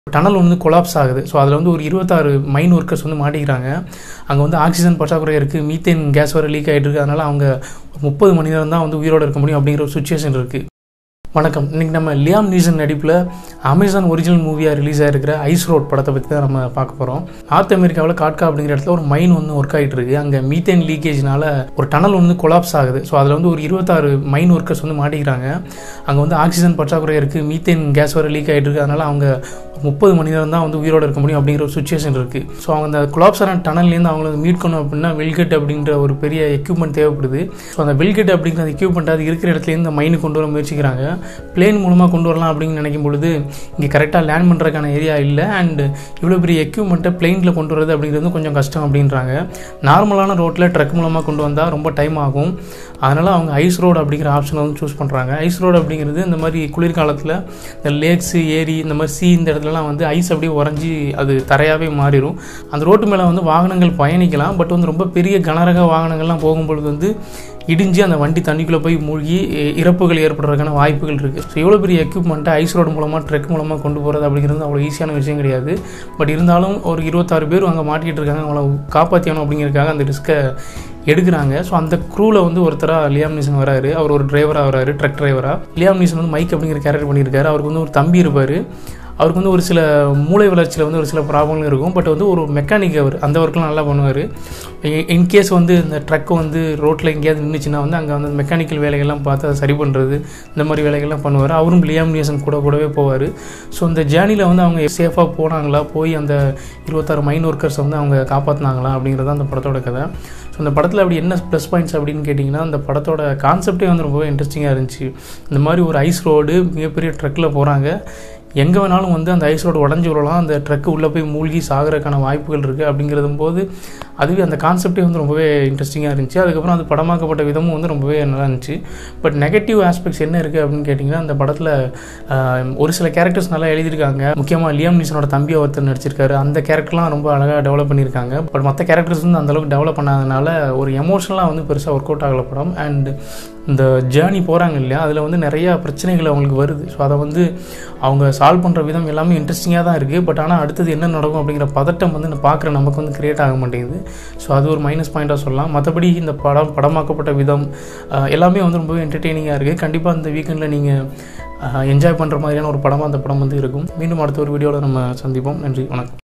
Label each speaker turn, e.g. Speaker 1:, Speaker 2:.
Speaker 1: tunnel வந்து collapse ஆகுது so அதில் வந்து ஒரு இருபத்தாறு மைன் ஒர்க்கர்ஸ் வந்து மாட்டிக்கிறாங்க அங்கே வந்து ஆக்சிஜன் பற்றாக்குறை இருக்குது மீத்தேன் கேஸ் வர லீக் ஆகிட்டு இருக்கு அதனால் அவங்க முப்பது மணி நேரம் தான் வந்து உயிரோடு இருக்க முடியும் அப்படிங்கிற ஒரு சுச்சுவேஷன் இருக்குது வணக்கம் இன்றைக்கி நம்ம லியாம் நீசன் நடிப்பில் அமேசான் ஒரிஜினல் மூவியாக ரிலீஸ் ஆகிருக்கிற ஐஸ் ரோட் படத்தை பற்றி தான் நம்ம பார்க்க போகிறோம் நார்த் அமெரிக்காவில் காட்கா அப்படிங்கிற இடத்துல ஒரு மைன் வந்து ஒர்க் ஆகிட்டு இருக்கு அங்கே மீத்தேன் லீக்கேஜ்னால ஒரு டனல் வந்து கொலாப்ஸ் ஆகுது ஸோ அதில் வந்து ஒரு இருபத்தாறு மைன் ஒர்க்கர்ஸ் வந்து மாட்டிக்கிறாங்க அங்கே வந்து ஆக்சிஜன் பற்றாக்குறை இருக்குது மீத்தேன் கேஸ் வர லீக் ஆகிட்டு இருக்கு அதனால் அவங்க முப்பது மணி நேரம் தான் வந்து உயிரோடு இருக்க முடியும் அப்படிங்கிற ஒரு சுச்சுவேஷன் இருக்குது ஸோ அவங்க அந்த கொலாப்ஸ் ஆன டனல்லேருந்து அவங்கள வந்து மீட் பண்ணணும் அப்படின்னா வெல்கெட் அப்படின்ற ஒரு பெரிய எக்யூப்மெண்ட் தேவைப்படுது ஸோ அந்த வெல்கெட் அப்படிங்கிற அந்த எக்யூப்மெண்ட் அது இருக்கிற இடத்துலேருந்து இந்த மைனு கொண்டு வர முயற்சிக்கிறாங்க பிளேன் மூலமாக கொண்டு வரலாம் அப்படின்னு நினைக்கும் பொழுது இங்கே கரெக்டாக லேண்ட் பண்ணுறதுக்கான ஏரியா இல்லை அண்ட் இவ்வளோ பெரிய எக்யூப்மெண்ட்டை பிளெயினில் கொண்டு வரது அப்படிங்கிறது கொஞ்சம் கஷ்டம் அப்படின்றாங்க நார்மலான ரோட்டில் ட்ரக் மூலமாக கொண்டு வந்தால் ரொம்ப டைம் ஆகும் அதனால் அவங்க ஐஸ் ரோடு அப்படிங்கிற ஆப்ஷனை வந்து சூஸ் பண்ணுறாங்க ஐஸ் ரோடு அப்படிங்கிறது இந்த மாதிரி குளிர்காலத்தில் இந்த லேக்ஸு ஏரி இந்த மாதிரி சி இந்த இடத்துலலாம் வந்து ஐஸ் அப்படியே உறைஞ்சி அது தரையாகவே மாறிடும் அந்த ரோட்டு மேலே வந்து வாகனங்கள் பயணிக்கலாம் பட் வந்து ரொம்ப பெரிய கனரக வாகனங்கள்லாம் போகும்பொழுது வந்து இடிஞ்சு அந்த வண்டி தண்ணிக்குள்ளே போய் மூழ்கி இ- இறப்புகள் ஏற்படுறதுக்கான வாய்ப்புகள் இருக்குது ஸோ இவ்வளோ பெரிய எக்யூப்மெண்ட்டை ஐஸ் ரோடு மூலமாக ட்ரெக் மூலமாக கொண்டு போகிறது அப்படிங்கிறது அவ்வளோ ஈஸியான விஷயம் கிடையாது பட் இருந்தாலும் ஒரு இருபத்தாறு பேர் அங்கே மாட்டிக்கிட்டு இருக்காங்க அவங்கள காப்பாற்றியணும் அப்படிங்கிறதுக்காக அந்த ரிஸ்க்கை எடுக்கிறாங்க ஸோ அந்த க்ரூவில் வந்து ஒருத்தராக லியாம் நீசன் வராரு அவர் ஒரு டிரைவராக வராரு ட்ரக் டிரைவராக லியாம் நீசன் வந்து மைக் அப்படிங்கிற கேரக்டர் பண்ணியிருக்காரு அவருக்கு வந்து ஒரு தம்பி இருப்பார் அவருக்கு வந்து ஒரு சில மூளை வளர்ச்சியில் வந்து ஒரு சில ப்ராப்ளங்கள் இருக்கும் பட் வந்து ஒரு மெக்கானிக் அவர் அந்த ஒர்க்லாம் நல்லா பண்ணுவார் இன்கேஸ் வந்து இந்த ட்ரக் வந்து ரோட்டில் எங்கேயாவது நின்றுச்சுன்னா வந்து அங்கே வந்து மெக்கானிக்கல் வேலைகள்லாம் பார்த்து அதை சரி பண்ணுறது இந்த மாதிரி வேலைகள்லாம் பண்ணுவார் அவரும் லியாம் நியசன் கூட கூடவே போவார் ஸோ இந்த ஜேர்னியில் வந்து அவங்க சேஃபாக போனாங்களா போய் அந்த இருபத்தாறு மைன் ஒர்க்கர்ஸ் வந்து அவங்க காப்பாற்றினாங்களா அப்படிங்கிறது அந்த படத்தோட கதை ஸோ இந்த படத்தில் அப்படி என்ன ப்ளஸ் பாயிண்ட்ஸ் அப்படின்னு கேட்டிங்கன்னா அந்த படத்தோட கான்செப்டே வந்து ரொம்பவே இன்ட்ரெஸ்டிங்காக இருந்துச்சு இந்த மாதிரி ஒரு ஐஸ் ரோடு மிகப்பெரிய ட்ரக்கில் போகிறாங்க எங்கே வேணாலும் வந்து அந்த ஐஸ் ரோடு உடஞ்சி விடலாம் அந்த ட்ரக்கு உள்ளே போய் மூழ்கி சாகிறதுக்கான வாய்ப்புகள் இருக்குது அப்படிங்கிறதும் போது அதுவே அந்த கான்செப்டே வந்து ரொம்பவே இன்ட்ரெஸ்டிங்காக இருந்துச்சு அதுக்கப்புறம் அது படமாக்கப்பட்ட விதமும் வந்து ரொம்பவே நல்லா இருந்துச்சு பட் நெகட்டிவ் ஆஸ்பெக்ட்ஸ் என்ன இருக்குது அப்படின்னு கேட்டிங்கன்னா அந்த படத்தில் ஒரு சில கேரக்டர்ஸ் நல்லா எழுதியிருக்காங்க முக்கியமாக லியாம் நீசனோட தம்பி ஒருத்தர் நடிச்சிருக்காரு அந்த கேரக்டர்லாம் ரொம்ப அழகாக டெவலப் பண்ணியிருக்காங்க பட் மற்ற கேரக்டர்ஸ் வந்து அந்தளவுக்கு டெவலப் பண்ணாதனால ஒரு எமோஷனலாக வந்து பெருசாக ஒர்க் அவுட் ஆகல படம் அண்ட் இந்த ஜேர்னி போகிறாங்க இல்லையா அதில் வந்து நிறையா பிரச்சனைகள் அவங்களுக்கு வருது ஸோ அதை வந்து அவங்க சால்வ் பண்ணுற விதம் எல்லாமே இன்ட்ரெஸ்டிங்காக தான் இருக்குது பட் ஆனால் அடுத்தது என்ன நடக்கும் அப்படிங்கிற பதட்டம் வந்து பார்க்குற நமக்கு வந்து கிரியேட் ஆக மாட்டேங்குது ஸோ அது ஒரு மைனஸ் பாயிண்ட்டாக சொல்லலாம் மற்றபடி இந்த படம் படமாக்கப்பட்ட விதம் அஹ், எல்லாமே வந்து ரொம்பவே என்டர்டெய்னிங்காக இருக்குது கண்டிப்பாக இந்த வீக்கெண்டில் நீங்கள் என்ஜாய் பண்ணுற மாதிரியான ஒரு படமாக அந்த படம் வந்து இருக்கும் மீண்டும் அடுத்த ஒரு வீடியோவில் நம்ம சந்திப்போம் நன்றி வணக்கம்